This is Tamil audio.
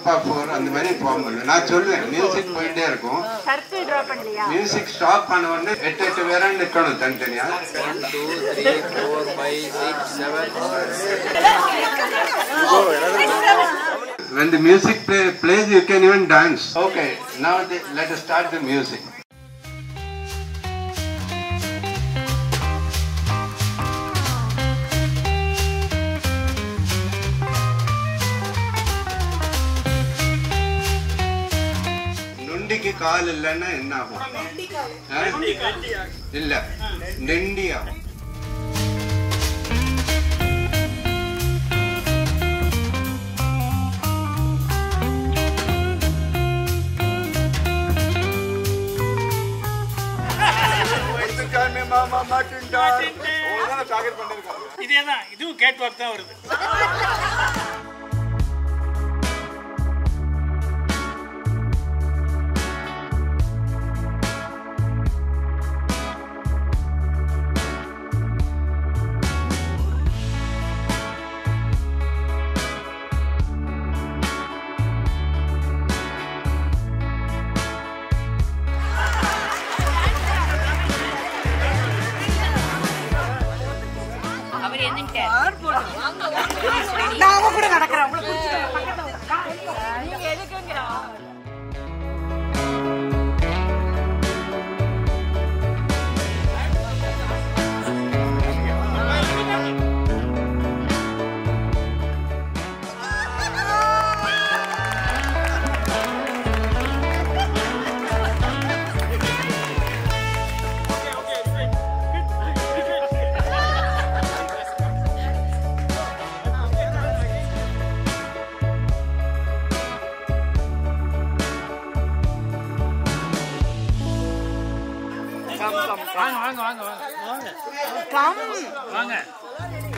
அப்பா ஃபோர் அந்த மாதிரி போக முடியும் நான் சொல்லுவேன் மியூசிக் போயிட்டே இருக்கும் சர்க்கிள் டிரா பண்ணலையா மியூசிக் ஸ்டாப் பண்ண உடனே எட்டு எட்டு பேரா நிக்கணும் தனித்தனியா One, two, three, four, five, six, seven. when the music play, plays you can even dance okay now the, let us start the music நொண்டிக்கு கால் இல்லைன்னா என்ன ஆகும் ஆ? இல்ல நெண்டி ஆகும் இதேதான் இதுவும் கேட் வாக் தான் வருது அவர் எதுன்ட்டார் நான் அவ கூட நடக்கிறேன் உங்களை பிடிச்சிட்டு நீங்க எதுக்குங்கிறா வாங்க வாங்க வாங்க வாங்க வாங்க கம் வாங்க